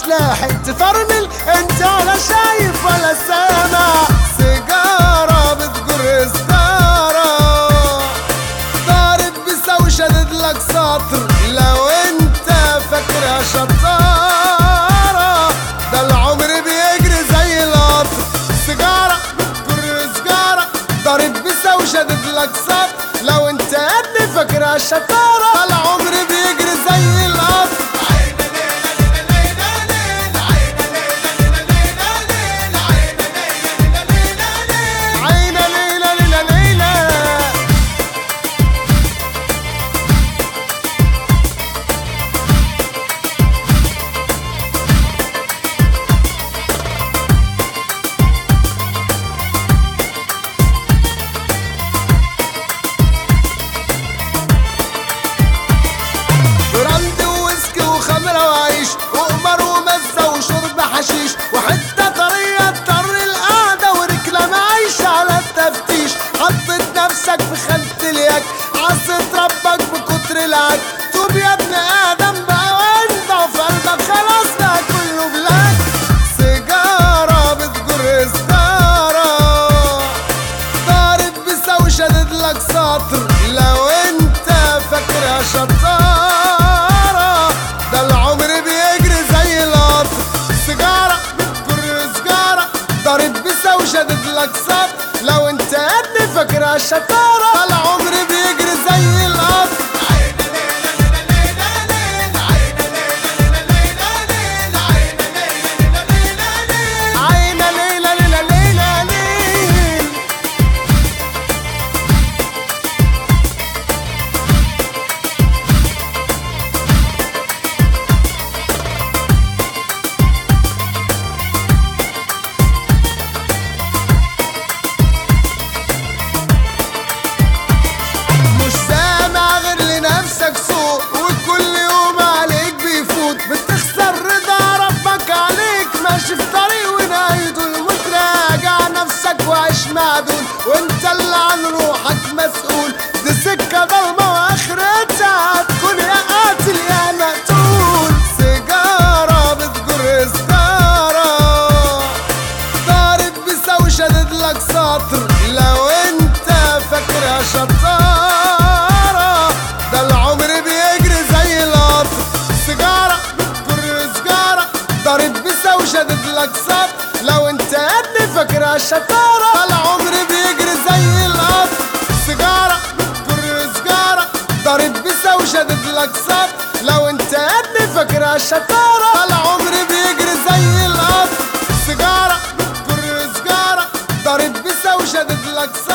سلاحي تفرمل انت ولا شايف ولا سامع سيجارة بتجر ستارة ضارب بيساوي شدد لك سطر لو انت فاكرها شطارة ده العمر بيجري زي القطر سيجارة بتجر سيجارة ضارب بيساوي شدد لك سطر لو انت قد فاكرها شطارة ده العمر بيجري زي القطر عينا ليلة ليلة ليلة براند وويسكي وخمرة وعيش وقمر ومزة وشرب حشيش وحتة طرية اضطر القعدة وركلة معيش على التفتيش حطيت نفسك في خانة اليك عصيت ربك بكتر العك توب يا ابن آدم بقى وانت وفي قلبك خلاص بقى كله بلاك سيجارة بتجر ستارة ضارب بيساوي شدد لك سطر لو انت فاكرها شطارة ده العمر بيجري زي القطر سيجارة بتجر سيجارة ضارب بيساوي شدد لك سطر لو انت قد فاكرها شطارة ده العمر بيجري زي القطر عينا ليلة ليلة ليلة ليل مش سامع غير لنفسك صوت وكل يوم عليك بيفوت بتخسر رضا ربك عليك ماشي في طريق ونهايته الموت راجع نفسك وعيش معدول وانت اللي عن روحك مسؤول دي سكة ضلمة واخرتها هتكون يا قاتل يا مقتول سيجارة بتجر سيجارة ضارب بيساوي شدد لك سطر لو انت فاكرها شطارة ده العمر بيجري زي القطر سيجارة بتجر سيجارة ضارب بيساوي شدد لك سطر لو انت قد فاكرها شطارة ده العمر بيجري زي القطر سيجارة بتجر سيجارة ضارب بيساوي شدد لك سطر لو انت قد فاكرها شطارة ده العمر بيجري زي القطر سيجارة بتجر سيجارة ضارب بيساوي شدد لك سطر